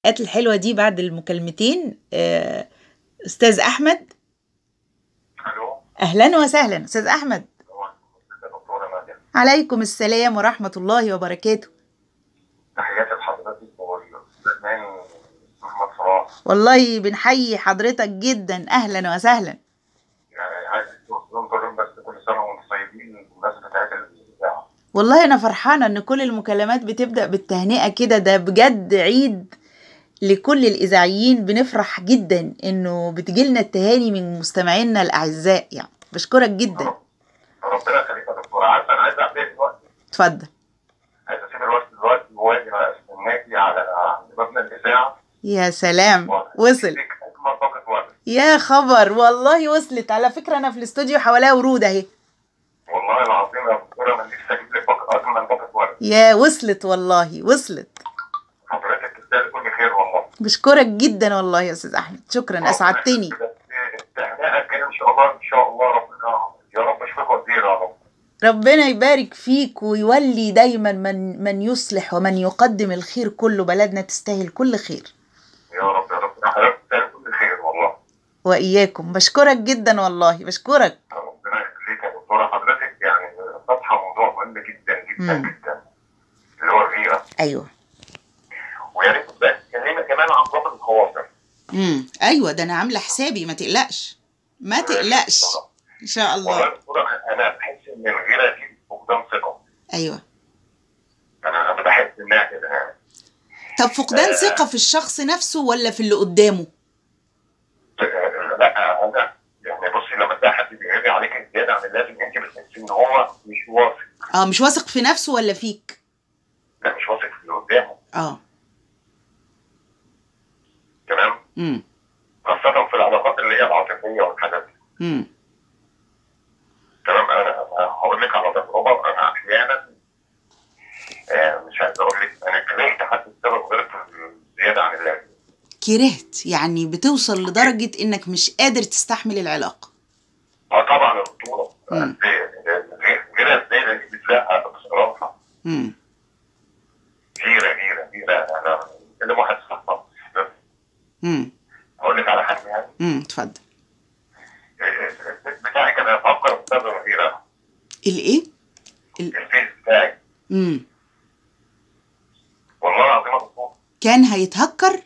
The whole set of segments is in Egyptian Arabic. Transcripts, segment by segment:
المفاجآت الحلوة دي بعد المكالمتين آه، أستاذ أحمد الو أهلا وسهلا أستاذ أحمد هو دكتوره مريم عليكم السلام ورحمة الله وبركاته تحياتي لحضرتك والفنان محمد صلاح والله بنحيي حضرتك جدا أهلا وسهلا يعني عايز توصلهم كلهم بس كل سنه وانتم طيبين بمناسبه عيد الاذاعه والله أنا فرحانة إن كل المكالمات بتبدأ بالتهنئة كده ده بجد عيد لكل الإذاعيين بنفرح جدا إنه بتجيلنا التهاني من مستمعينا الأعزاء يعني بشكرك جدا ربنا يخليك يا دكتوره عارفه انا عايز اعمل دلوقتي اتفضل عايز اسيب الوقت دلوقتي واجي استناكي على عند مبنى الاذاعه يا سلام وصل اجمل باقه وقت يا خبر والله وصلت على فكرة أنا في الاستوديو حواليها ورود أهي والله العظيم يا دكتوره انا نفسي اجيب لك باقه اجمل باقه وقت يا وصلت والله وصلت حضرتك تستاهل كل خير والله بشكرك جدا والله يا أستاذ أحمد شكرا أسعدتني التهنئه الجايه ان شاء الله ان شاء الله ربنا يا رب اشوفك وزير يا رب ربنا يبارك فيك ويولي دايما من من يصلح ومن يقدم الخير كله بلدنا تستاهل كل خير يا رب يا رب حضرتك تستاهل كل خير والله وإياكم بشكرك جدا والله بشكرك ربنا يخليك يا دكتوره حضرتك يعني فاتحه موضوع مهم جدا جدا مم. جدا اللي هو الغيره أيوه ويا ريت بقى تكلمنا كمان عن ضبط الخواطر امم أيوه ده أنا عاملة حسابي ما تقلقش ما تقلقش إن شاء والله الله يا دكتوره انا بحس ان الغيره دي فقدان ثقه أيوه انا انا بحس انها كده يعني طب فقدان ثقة في الشخص نفسه ولا في اللي قدامه لا انا يعني بصي لما تلاقي حد بيغير عليك زياده عن اللازم انت بتحسي ان هو مش واثق اه مش واثق في نفسه ولا فيك لا مش واثق في اللي قدامه اه تمام امم خاصه في العلاقات اللي هي العاطفيه والحاجات دي امم تمام انا أنا هقول لك على تجربه انا احيانا آه، مش عايز اقول لك انا كرهت حد بسبب غيرت زياده عن اللازم كرهت يعني بتوصل لدرجة انك مش قادر تستحمل العلاقة اه طبعا يا دكتوره مم. غيرها ازاي دي بتلاقى بصراحه امم غيره غيره غيره انا اللي واحد صاحبي امم اقول لك على حاجه يعني امم اتفضل البيت بتاعي كان هيتفكر بسبب الغيره الايه الفيس بتاعي امم والله العظيم يا دكتور كان هيتهكر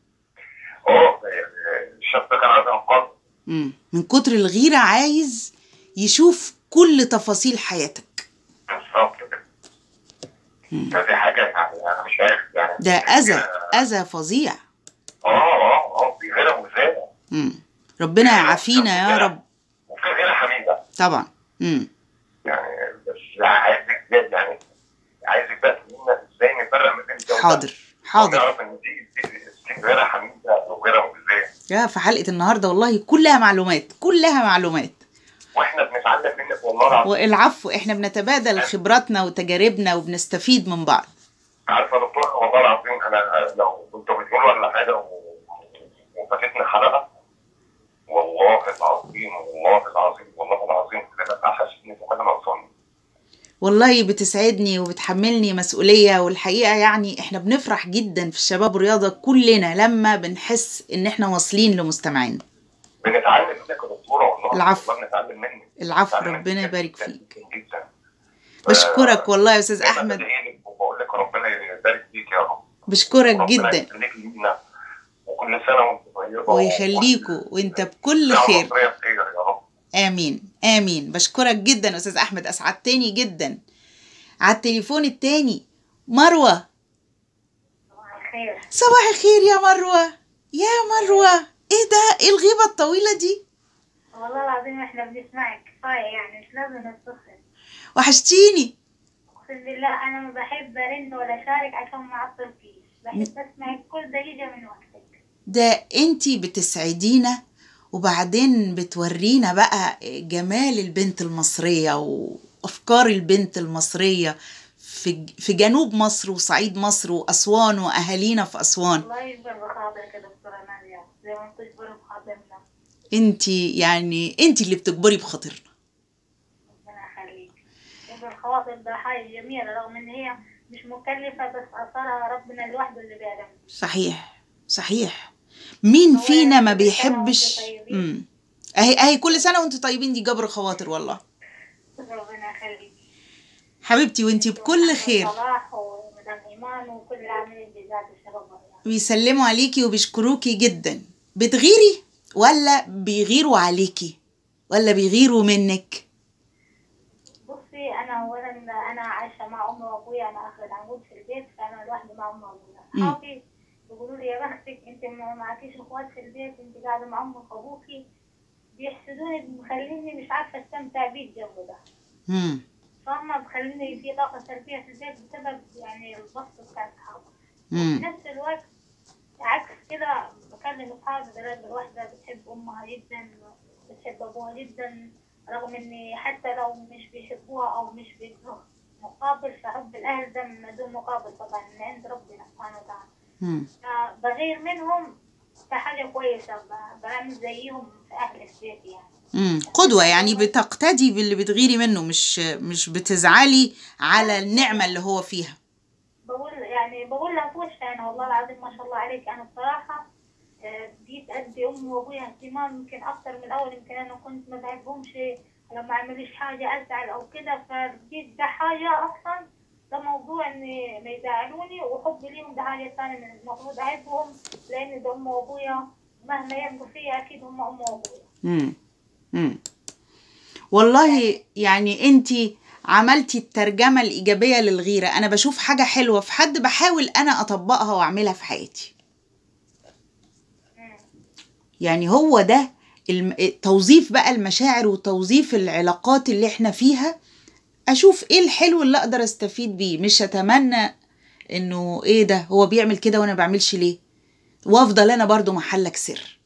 اه الشاب ده كان عايز ينقذ امم من كتر الغيرة عايز يشوف كل تفاصيل حياتك بالظبط كده مم. فدي حاجه يعني انا مش عارف يعني ده اذى اذى فظيع اه اه اه في غيره وزاده امم ربنا يعافينا يا رب وفي غيره حميده طبعا امم يعني بس عايزك بجد يعني عايزك بقى تقولنا ازاي نفرق ما بين ده حاضر حاضر نعرف ان دي دي- دي غيره حميده وغيره مؤذيه يا في حلقة النهاردة والله كلها معلومات كلها معلومات واحنا بنتعلم منك والله العظيم والعفو احنا بنتبادل خبراتنا وتجاربنا وبنستفيد من بعض عارفه يا دكتور والله العظيم انا لو كنت بتقول ولا حاجه و- وفاتتني حلقه والله العظيم والله العظيم والله العظيم كنت ببقى حاسس ان في حاجه ناقصاني والله بتسعدني وبتحملني مسؤولية والحقيقة يعني احنا بنفرح جدا في الشباب والرياضة كلنا لما بنحس ان احنا واصلين لمستمعين بنتعلم منك يا دكتوره والله العفو. والله بنتعلم منك العفو بنتعلم ربنا منك يبارك جداً فيك جداً جدا بشكرك والله يا استاذ احمد بدعيلك وبقول لك ربنا يبارك فيك يا رب بشكرك ربنا جدا يخليك لينا وكل سنه وانت طيبه ويخليكوا وانت بكل يا خير رب يا خير يا رب امين امين بشكرك جدا استاذ احمد اسعدتني جدا على التليفون التاني مروه خير صباح الخير يا مروه يا مروه ايه ده ايه الغيبه الطويله دي والله العظيم احنا بنسمعك كفاية يعني مش لازم نتصل وحشتيني اقسم بالله انا ما بحب ارن ولا اشارك عشان ما اعطلكيش بحب اسمعك كل دقيقة من وقتك ده انتي بتسعدينا وبعدين بتورينا بقى جمال البنت المصرية وأفكار البنت المصرية في في جنوب مصر وصعيد مصر وأسوان وأهالينا في أسوان الله يجبر بخاطرك يا دكتورة نادية زي ما تجبر بخاطرنا انتي يعني انتي اللي بتجبري بخاطرنا ربنا يخليك يجبر الخواطر ده حاجة جميلة رغم ان هي مش مكلفة بس اثرها ربنا لوحده اللي بيعلم صحيح صحيح مين هو فينا ما يعني كل سنة بيحبش وانتم طيبين. امم اهي اهي كل سنه وانتوا طيبين دي جبر خواطر والله ربنا يخليك حبيبتي وانتي بكل خير صلاح ومدام ايمان وكل العاملين بذات الشرف بيسلموا عليكي وبيشكروكي جدا بتغيري ولا بيغيروا عليكي ولا بيغيروا منك بصي انا اولا انا عايشه مع امي وابويا انا اخر العنقود في البيت فانا لوحدي مع امي وابويا مم. اصحابي يقولوا لي يا بختك انت ما معكيش اخوات في البيت انت قاعده مع امك وابوكي بيحسدوني مخليني مش عارفه استمتع بيه الجو ده امم فهم بخليني في طاقه سلبيه في البيت بسبب يعني البسط بتاع اصحابي امم في نفس الوقت عكس كده بكلم اصحابي بلاقي الواحدة بتحب امها جدا بتحب ابوها جدا رغم ان حتى لو مش بيحبوها او مش بيدوا مقابل فحب الاهل ده من دون مقابل طبعا من عند ربنا سبحانه وتعالى امم فبغير منهم كحاجة كويسة ب- بعمل زيهم في اهل البيت يعني امم قدوة يعني بتقتدي باللي بتغيري منه مش مش بتزعلي على النعمة اللي هو فيها بقول يعني بقول لها في وشها يعني والله العظيم ما شاء الله عليك انا بصراحه آه، جيت ادي امي وابويا اهتمام يمكن اكتر من الاول يمكن انا كنت ما بحبهمش لما اعمليش حاجه ازعل او كده فجيت ده حاجه اصلا ده موضوع ان ما يزعلوني وحبي ليهم ده حاجه ثانيه من المفروض احبهم لان ده امي وابويا مهما يعملوا فيا اكيد هم امي وابويا امم امم والله يعني انت عملتي الترجمة الإيجابية للغيرة أنا بشوف حاجة حلوة في حد بحاول أنا أطبقها وأعملها في حياتي مم. يعني هو ده الم... توظيف بقى المشاعر وتوظيف العلاقات اللي احنا فيها اشوف ايه الحلو اللي اقدر استفيد بيه مش اتمنى انه ايه ده هو بيعمل كده وانا بعملش ليه وافضل انا برضو محلك سر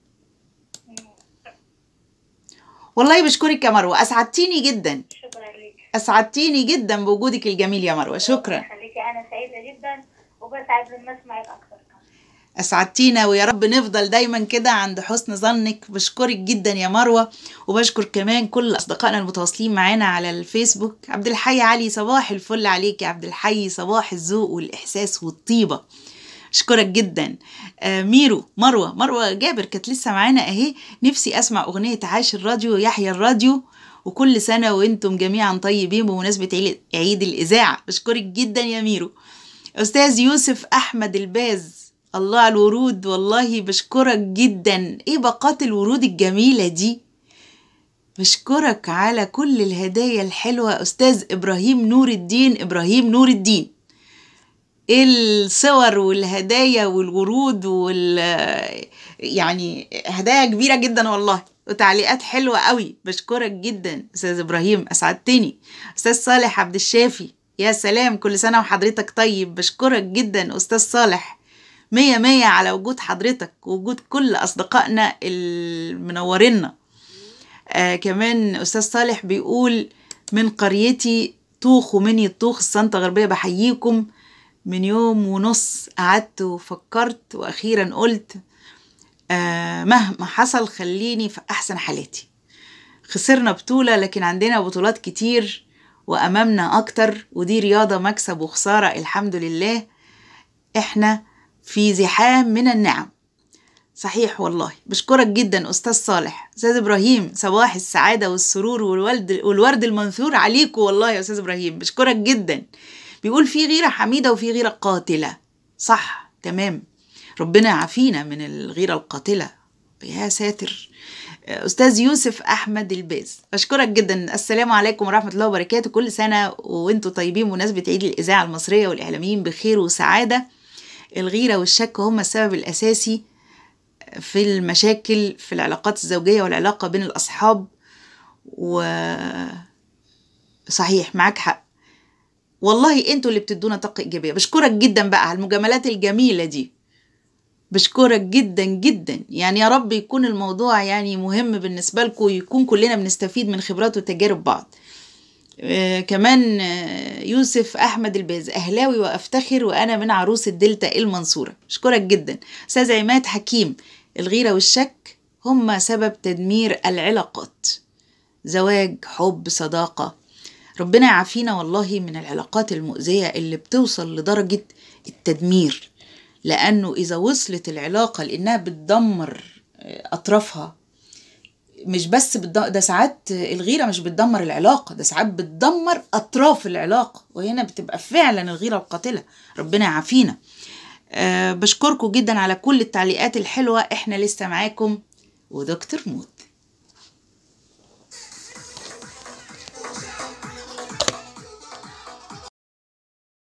والله بشكرك يا مروه اسعدتيني جدا شكرا لك اسعدتيني جدا بوجودك الجميل يا مروه شكرا خليكي انا سعيده جدا وبسعد لما اسمعك اكثر كمان اسعدتينا ويا رب نفضل دايما كده عند حسن ظنك بشكرك جدا يا مروه وبشكر كمان كل اصدقائنا المتواصلين معانا على الفيسبوك عبد الحي علي صباح الفل عليك يا عبد الحي صباح الذوق والاحساس والطيبه اشكرك جدا آه ميرو مروه مروه جابر كانت لسه معانا اهي نفسي اسمع اغنيه عاش الراديو يحيى الراديو وكل سنه وانتم جميعا طيبين بمناسبه عيد- عيد الاذاعه بشكرك جدا يا ميرو استاذ يوسف احمد الباز الله على الورود والله بشكرك جدا ايه باقات الورود الجميله دي بشكرك على كل الهدايا الحلوه استاذ ابراهيم نور الدين ابراهيم نور الدين ايه الصور والهدايا والورود وال يعني هدايا كبيره جدا والله وتعليقات حلوه قوي بشكرك جدا استاذ ابراهيم اسعدتني استاذ صالح عبد الشافي يا سلام كل سنه وحضرتك طيب بشكرك جدا استاذ صالح مية مية على وجود حضرتك ووجود كل أصدقائنا المنورينا آه كمان أستاذ صالح بيقول من قريتي طوخ ومني الطوخ السنطة غربية بحييكم من يوم ونص قعدت وفكرت وأخيرا قلت آه مهما حصل خليني في أحسن حالاتي خسرنا بطولة لكن عندنا بطولات كتير وأمامنا أكتر ودي رياضة مكسب وخسارة الحمد لله إحنا في زحام من النعم صحيح والله بشكرك جدا أستاذ صالح أستاذ إبراهيم صباح السعادة والسرور والولد والورد المنثور عليكم والله يا أستاذ إبراهيم بشكرك جدا بيقول في غيرة حميدة وفي غيرة قاتلة صح تمام ربنا يعافينا من الغيرة القاتلة يا ساتر أستاذ يوسف أحمد الباز أشكرك جدا السلام عليكم ورحمة الله وبركاته كل سنة وانتم طيبين بمناسبة عيد الإذاعة المصرية والإعلاميين بخير وسعادة الغيرة والشك هما السبب الأساسي في المشاكل في العلاقات الزوجية والعلاقة بين الأصحاب و صحيح معاك حق والله انتوا اللي بتدونا طاقة إيجابية بشكرك جدا بقى على المجاملات الجميلة دي بشكرك جدا جدا يعني يا رب يكون الموضوع يعني مهم بالنسبة لكم ويكون كلنا بنستفيد من خبرات وتجارب بعض آه كمان آه يوسف احمد الباز اهلاوي وافتخر وانا من عروس الدلتا المنصوره اشكرك جدا استاذ عماد حكيم الغيره والشك هما سبب تدمير العلاقات زواج حب صداقه ربنا يعافينا والله من العلاقات المؤذيه اللي بتوصل لدرجه التدمير لانه اذا وصلت العلاقه لانها بتدمر آه، اطرافها مش بس بتدمر ده ساعات الغيره مش بتدمر العلاقه ده ساعات بتدمر اطراف العلاقه وهنا بتبقى فعلا الغيره القاتله ربنا يعافينا أه بشكركم جدا على كل التعليقات الحلوه احنا لسه معاكم ودكتور مود